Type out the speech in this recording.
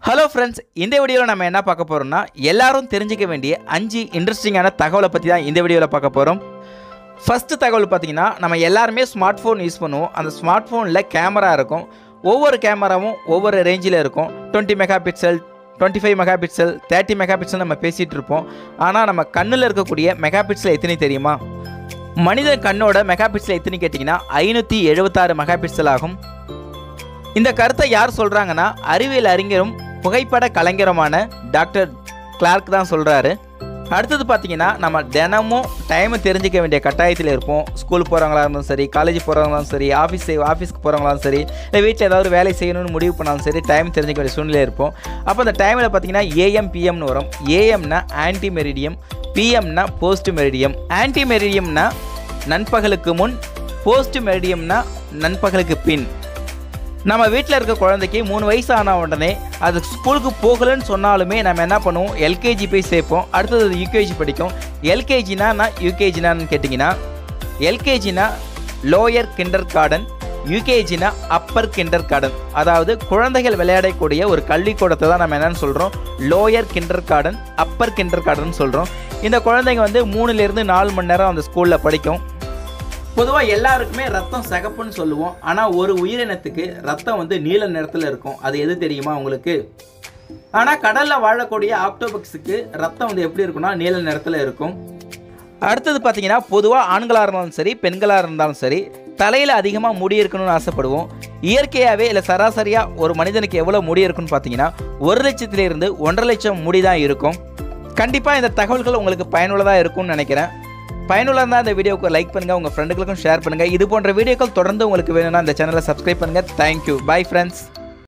hello friends இந்த வீடியோவில் நம்ம என்ன பார்க்க போகிறோம்னா எல்லாரும் தெரிஞ்சுக்க வேண்டிய அஞ்சு இன்ட்ரெஸ்டிங்கான தகவலை பற்றி தான் இந்த வீடியோவில் பார்க்க போகிறோம் ஃபஸ்ட்டு தகவல் பார்த்தீங்கன்னா நம்ம எல்லாருமே ஸ்மார்ட் ஃபோன் யூஸ் பண்ணுவோம் அந்த ஸ்மார்ட் ஃபோனில் கேமரா இருக்கும் ஒவ்வொரு கேமராவும் ஒவ்வொரு ரேஞ்சில் இருக்கும் twenty megapixel twenty five megapixel thirty megapixel நம்ம பேசிகிட்டு இருப்போம் ஆனால் நம்ம கண்ணில் இருக்கக்கூடிய மெகா பிக்சல் எத்தனை தெரியுமா மனித கண்ணோட மெகா பிக்சல் எத்தனை கேட்டிங்கன்னா ஐநூற்றி எழுபத்தாறு மெகா பிக்சல் ஆகும் இந்த கருத்தை யார் சொல்கிறாங்கன்னா அறிவியல் அறிஞரும் புகைப்பட கலைஞருமான டாக்டர் கிளார்க் தான் சொல்கிறாரு அடுத்தது பார்த்தீங்கன்னா நம்ம தினமும் டைமை தெரிஞ்சுக்க வேண்டிய கட்டாயத்தில் இருப்போம் ஸ்கூல் போகிறவங்களா இருந்தாலும் சரி காலேஜ் போகிறவங்களாலும் சரி ஆஃபீஸ் ஆஃபீஸ்க்கு போகிறவங்களாலும் சரி இல்லை வீட்டில் ஏதாவது வேலை செய்யணும்னு முடிவு பண்ணாலும் சரி டைம் தெரிஞ்சுக்க வேண்டிய சூழ்நிலை இருப்போம் அப்போ அந்த டைமில் பார்த்தீங்கன்னா ஏஎம் பிஎம்னு வரும் ஏஎம்னா ஆன்டி மெரிடியம் பிஎம்னா போஸ்ட் மெரிடியம் ஆன்டி மெரிடியம்னா நண்பகலுக்கு முன் போஸ்ட் மெரிடியம்னா நண்பகலுக்கு பின் நம்ம வீட்டில் இருக்க குழந்தைக்கு மூணு வயசு ஆன உடனே அது ஸ்கூலுக்கு போகலன்னு சொன்னாலுமே நம்ம என்ன பண்ணுவோம் எல்கேஜி போய் சேர்ப்போம் அடுத்தது அது யூகேஜி படிக்கும் எல்கேஜினா நான் யூகேஜினான்னு கேட்டிங்கன்னா எல்கேஜினா லோயர் கிண்டர் கார்டன் யூகேஜினா அப்பர் கிண்டர் கார்டன் அதாவது குழந்தைகள் விளையாடக்கூடிய ஒரு கல்விக்கூடத்தை தான் நம்ம என்னன்னு சொல்கிறோம் lower kindergarten upper kindergarten சொல்கிறோம் இந்த குழந்தைங்க வந்து மூணுலேருந்து நாலு மணி நேரம் அந்த ஸ்கூலில் படிக்கும் பொதுவாக எல்லாருக்குமே ரத்தம் சிகப்புன்னு சொல்லுவோம் ஆனால் ஒரு உயிரினத்துக்கு ரத்தம் வந்து நீல நிறத்தில் இருக்கும் அது எது தெரியுமா உங்களுக்கு ஆனால் கடலில் வாழக்கூடிய ஆக்டோபக்ஸுக்கு ரத்தம் வந்து எப்படி இருக்கும்னா நீல நிறத்தில் இருக்கும் அடுத்தது பார்த்தீங்கன்னா பொதுவாக ஆண்களாக இருந்தாலும் சரி பெண்களாக இருந்தாலும் சரி தலையில் அதிகமாக முடி இருக்கணும்னு ஆசைப்படுவோம் இயற்கையாகவே இல்லை சராசரியாக ஒரு மனிதனுக்கு எவ்வளோ முடி இருக்குன்னு பார்த்தீங்கன்னா ஒரு லட்சத்திலிருந்து ஒன்றரை லட்சம் முடி தான் இருக்கும் கண்டிப்பாக இந்த தகவல்கள் உங்களுக்கு பயனுள்ளதாக இருக்கும்னு நினைக்கிறேன் பயனுள்ள இருந்தால் இந்த வீடியோக்கு லைக் பண்ணுங்கள் உங்கள் ஃப்ரெண்டுகளுக்கும் ஷேர் பண்ணுங்கள் இது போன்ற வீடியோக்கள் தொடர்ந்து உங்களுக்கு வேணும்னா இந்த சேனலை சப்ஸ்கிரைப் பண்ணுங்கள் தேங்க்யூ பை ஃப்ரெண்ட்ஸ்